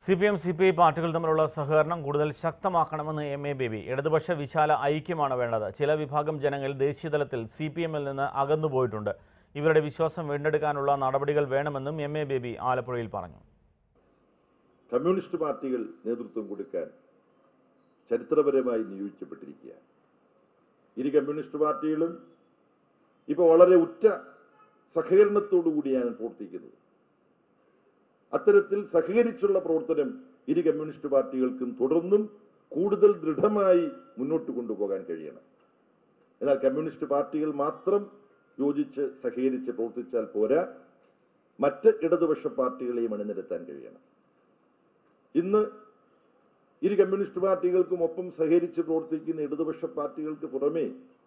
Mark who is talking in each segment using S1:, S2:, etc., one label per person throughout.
S1: C P M C P I പാർട്ടികൾ തമ്മിലുള്ള സഹകരണം കൂടുതൽ ശക്തമാക്കണമെന്ന് എം എ ബേബി ഇടതുപക്ഷ വിശാല ഐക്യമാണ് വേണ്ടത് ചില വിഭാഗം ജനങ്ങൾ ദേശീയതലത്തിൽ സി പി എമ്മിൽ നിന്ന് അകന്നുപോയിട്ടുണ്ട് ഇവരുടെ വിശ്വാസം വീണ്ടെടുക്കാനുള്ള നടപടികൾ വേണമെന്നും എം എ ബേബി ആലപ്പുഴയിൽ പറഞ്ഞു
S2: കമ്മ്യൂണിസ്റ്റ് പാർട്ടികൾ നേതൃത്വം കൊടുക്കാൻ ചരിത്രപരമായി നിയോഗിക്കപ്പെട്ടിരിക്കുക ഇരു കമ്മ്യൂണിസ്റ്റ് പാർട്ടികളും ഇപ്പോൾ വളരെ ഉറ്റ സഹകരണത്തോടു കൂടിയാണ് പ്രവർത്തിക്കുന്നത് അത്തരത്തിൽ സഹകരിച്ചുള്ള പ്രവർത്തനം ഇരു കമ്മ്യൂണിസ്റ്റ് പാർട്ടികൾക്കും തുടർന്നും കൂടുതൽ ദൃഢമായി മുന്നോട്ട് കൊണ്ടുപോകാൻ കഴിയണം എന്നാൽ കമ്മ്യൂണിസ്റ്റ് പാർട്ടികൾ മാത്രം യോജിച്ച് സഹകരിച്ച് പ്രവർത്തിച്ചാൽ പോരാ മറ്റ് ഇടതുപക്ഷ പാർട്ടികളെയും അണിനിരത്താൻ കഴിയണം ഇന്ന് ഇരു കമ്മ്യൂണിസ്റ്റ് പാർട്ടികൾക്കും ഒപ്പം സഹകരിച്ച് പ്രവർത്തിക്കുന്ന ഇടതുപക്ഷ പാർട്ടികൾക്ക് പുറമേ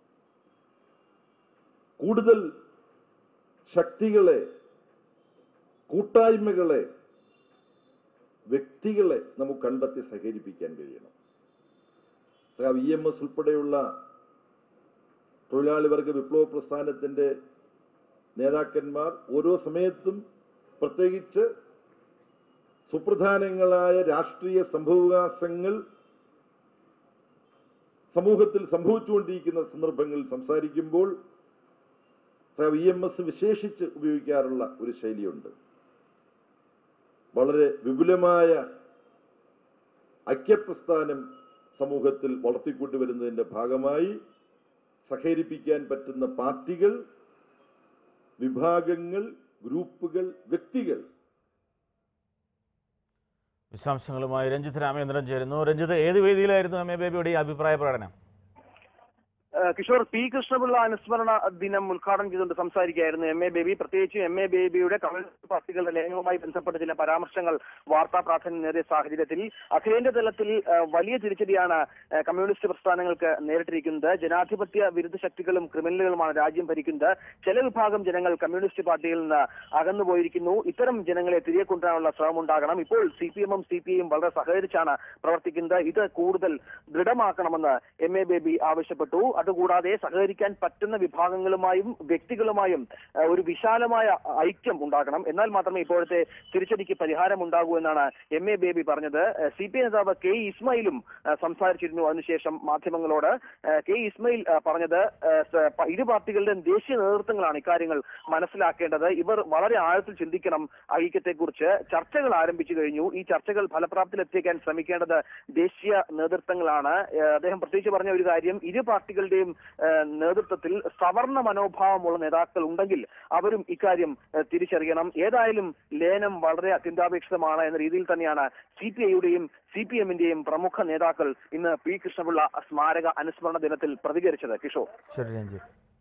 S2: കൂടുതൽ ശക്തികളെ കൂട്ടായ്മകളെ വ്യക്തികളെ നമുക്ക് കണ്ടെത്തി സഹകരിപ്പിക്കാൻ കഴിയണം സഖാവ് ഇ എം എസ് ഉൾപ്പെടെയുള്ള തൊഴിലാളി വർഗ വിപ്ലവ പ്രസ്ഥാനത്തിന്റെ നേതാക്കന്മാർ ഓരോ സമയത്തും പ്രത്യേകിച്ച് സുപ്രധാനങ്ങളായ രാഷ്ട്രീയ സംഭവവികാസങ്ങൾ സമൂഹത്തിൽ സംഭവിച്ചുകൊണ്ടിരിക്കുന്ന സന്ദർഭങ്ങളിൽ സംസാരിക്കുമ്പോൾ സഖാവ് ഇ എം എസ് വിശേഷിച്ച് ഉപയോഗിക്കാറുള്ള ഒരു ശൈലിയുണ്ട് വളരെ വിപുലമായ ഐക്യപ്രസ്ഥാനം സമൂഹത്തിൽ വളർത്തിക്കൊണ്ടുവരുന്നതിൻ്റെ ഭാഗമായി സഹകരിപ്പിക്കാൻ പറ്റുന്ന പാർട്ടികൾ വിഭാഗങ്ങൾ ഗ്രൂപ്പുകൾ വ്യക്തികൾ
S1: വിശദാംശങ്ങളുമായി രഞ്ജിത്ത് രാമേന്ദ്രൻ ചേരുന്നു രഞ്ജിത്ത് ഏത് വേദിയിലായിരുന്നു എം എ ബേബിയുടെ ഈ അഭിപ്രായ പ്രകടനം
S3: ഏഹ് കിഷോർ പി കൃഷ്ണപിള്ള അനുസ്മരണ ദിനം ഉദ്ഘാടനം ചെയ്തുകൊണ്ട് സംസാരിക്കുകയായിരുന്നു എം എ ബേബി പ്രത്യേകിച്ച് എം എ ബേബിയുടെ കമ്മ്യൂണിസ്റ്റ് പാർട്ടികളുടെ ലയനവുമായി ബന്ധപ്പെട്ട ചില പരാമർശങ്ങൾ വാർത്താ പ്രാധാന്യം നേടിയ സാഹചര്യത്തിൽ അഖിലേന്ത്യാ തലത്തിൽ ഏഹ് വലിയ തിരിച്ചടിയാണ് ഏഹ് കമ്മ്യൂണിസ്റ്റ് പ്രസ്ഥാനങ്ങൾക്ക് നേരിട്ടിരിക്കുന്നത് ജനാധിപത്യ വിരുദ്ധ ശക്തികളും ക്രിമിനലുകളുമാണ് രാജ്യം ഭരിക്കുന്നത് ചില വിഭാഗം ജനങ്ങൾ കമ്മ്യൂണിസ്റ്റ് പാർട്ടിയിൽ നിന്ന് അകന്നുപോയിരിക്കുന്നു ഇത്തരം ജനങ്ങളെ തിരികെ കൊണ്ടുവരാനുള്ള ശ്രമം ഉണ്ടാകണം ഇപ്പോൾ സി പി എമ്മും സി പി ഐയും വളരെ സഹകരിച്ചാണ് പ്രവർത്തിക്കുന്നത് ഇത് കൂടുതൽ ദൃഢമാക്കണമെന്ന് എം എ ബേബി ആവശ്യപ്പെട്ടു അതുകൂടാതെ സഹകരിക്കാൻ പറ്റുന്ന വിഭാഗങ്ങളുമായും വ്യക്തികളുമായും ഏഹ്, ഒരു വിശാലമായ ഐക്യം ഉണ്ടാകണം എന്നാൽ മാത്രമേ ഇപ്പോഴത്തെ തിരിച്ചടിക്ക് പരിഹാരം ഉണ്ടാകൂ എന്നാണ് എം എ ബേബി പറഞ്ഞത് സി പി ഐ നേതാവ് കെ ഇസ്മയിലും ഏഹ്, സംസാരിച്ചിരുന്നു അതിനുശേഷം മാധ്യമങ്ങളോട് ഏഹ്, കെ ഇസ്മയിൽ ഏഹ്, പറഞ്ഞത് ഏഹ്, സ- പ- ഇരു പാർട്ടികളുടെയും ദേശീയ നേതൃത്വങ്ങളാണ് ഇക്കാര്യങ്ങൾ മനസ്സിലാക്കേണ്ടത് ഇവർ വളരെ ആഴത്തിൽ ചിന്തിക്കണം ഐക്യത്തെക്കുറിച്ച് ചർച്ചകൾ ആരംഭിച്ചു കഴിഞ്ഞു ഈ ചർച്ചകൾ ഫലപ്രാപ്തിയിലെത്തിക്കാൻ ശ്രമിക്കേണ്ടത് ദേശീയ നേതൃത്വങ്ങളാണ് ഏഹ്, അദ്ദേഹം പ്രത്യേകിച്ച് പറഞ്ഞ ഒരു കാര്യം ഇരു പാർട്ടികളുടെയും ഏഹ്, നേതൃത്വത്തിൽ സവർണ മനോഭാവമുള്ള നേതാക്കൾ ഉണ്ടെങ്കിൽ അവരും ഇക്കാര്യം ഏഹ്, തിരിച്ചറിയണം ഏതായാലും ലയനം വളരെ അത്യന്താപേക്ഷിതമാണ് എന്ന രീതിയിൽ തന്നെയാണ് സി പി ഐയുടെയും സി പി എമ്മിന്റെയും പ്രമുഖ നേതാക്കൾ ഇന്ന് പി കൃഷ്ണപിള്ള സ്മാരക അനുസ്മരണ ദിനത്തിൽ പ്രതികരിച്ചത് കിഷോർ
S1: ശരി രഞ്ജിത്ത്